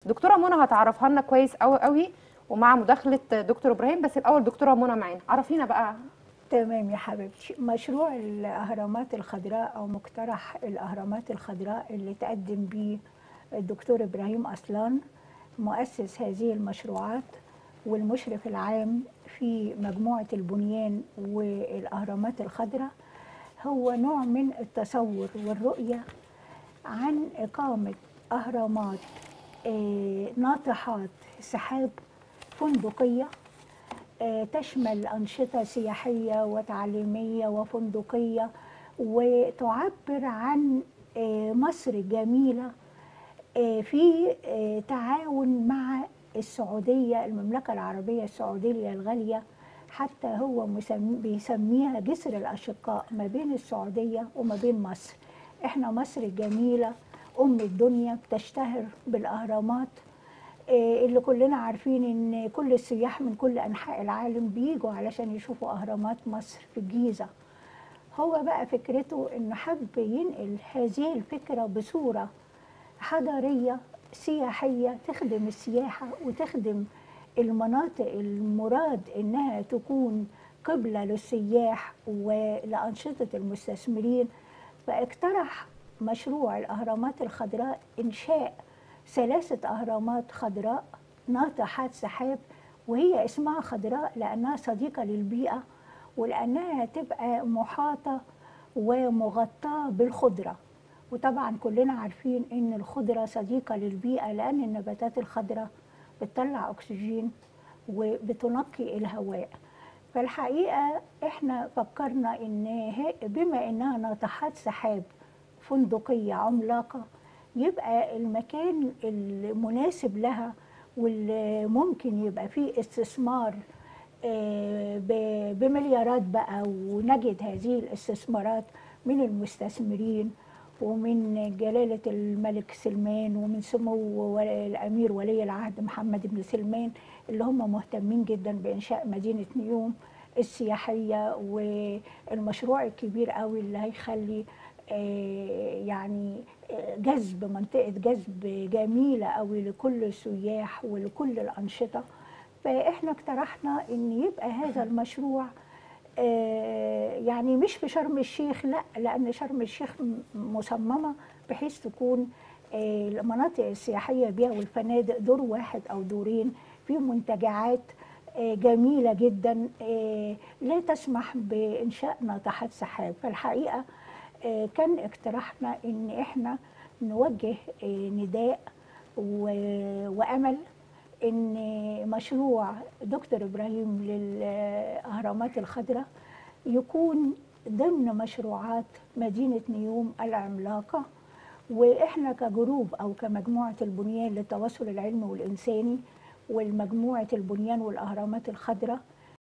دكتوره منى هتعرفها لنا كويس قوي قوي ومع مداخله دكتور ابراهيم بس الاول دكتوره منى معانا عرفينا بقى تمام يا حبيبتي مشروع الأهرامات الخضراء أو مقترح الأهرامات الخضراء اللي تقدم به الدكتور إبراهيم أصلان مؤسس هذه المشروعات والمشرف العام في مجموعة البنيان والأهرامات الخضراء هو نوع من التصور والرؤية عن إقامة أهرامات آه، ناطحات سحاب فندقية آه، تشمل أنشطة سياحية وتعليمية وفندقية وتعبر عن آه، مصر الجميلة آه، في آه، تعاون مع السعودية المملكة العربية السعودية الغالية حتى هو مسم- بيسميها جسر الأشقاء ما بين السعودية وما بين مصر احنا مصر الجميلة أم الدنيا بتشتهر بالأهرامات آه، اللي كلنا عارفين ان كل السياح من كل انحاء العالم بيجوا علشان يشوفوا اهرامات مصر في الجيزه هو بقى فكرته انه حب ينقل هذه الفكره بصوره حضاريه سياحيه تخدم السياحه وتخدم المناطق المراد انها تكون قبله للسياح ولانشطه المستثمرين فاقترح مشروع الاهرامات الخضراء انشاء ثلاثه اهرامات خضراء ناطحات سحاب وهي اسمها خضراء لانها صديقه للبيئه ولانها تبقى محاطه ومغطاه بالخضره وطبعا كلنا عارفين ان الخضره صديقه للبيئه لان النباتات الخضراء بتطلع اكسجين وبتنقي الهواء فالحقيقه احنا فكرنا ان هي- بما انها ناطحات سحاب فندقيه عملاقه يبقى المكان المناسب لها واللي ممكن يبقى فيه استثمار آه، ب- بمليارات بقى ونجد هذه الاستثمارات من المستثمرين ومن جلالة الملك سلمان ومن سمو ولي- الأمير ولي العهد محمد بن سلمان اللي هم مهتمين جدا بإنشاء مدينة نيوم السياحية والمشروع الكبير قوي اللي هيخلي آه، يعني آه، جذب منطقة جذب جميلة قوي لكل السياح ولكل الأنشطة فإحنا اقترحنا إن يبقى هذا المشروع آه، يعني مش في شرم الشيخ لا لأن شرم الشيخ م- مصممة بحيث تكون آه، المناطق السياحية بيها والفنادق دور واحد أو دورين في منتجعات آه، جميلة جدا آه، لا تسمح بإنشاء ناطحات سحاب فالحقيقة آه، كان اقتراحنا ان احنا نوجه آه، نداء و- وامل ان مشروع دكتور ابراهيم للاهرامات الخضراء يكون ضمن مشروعات مدينه نيوم العملاقه واحنا كجروب او كمجموعه البنيان للتواصل العلمي والانساني والمجموعه البنيان والاهرامات الخضراء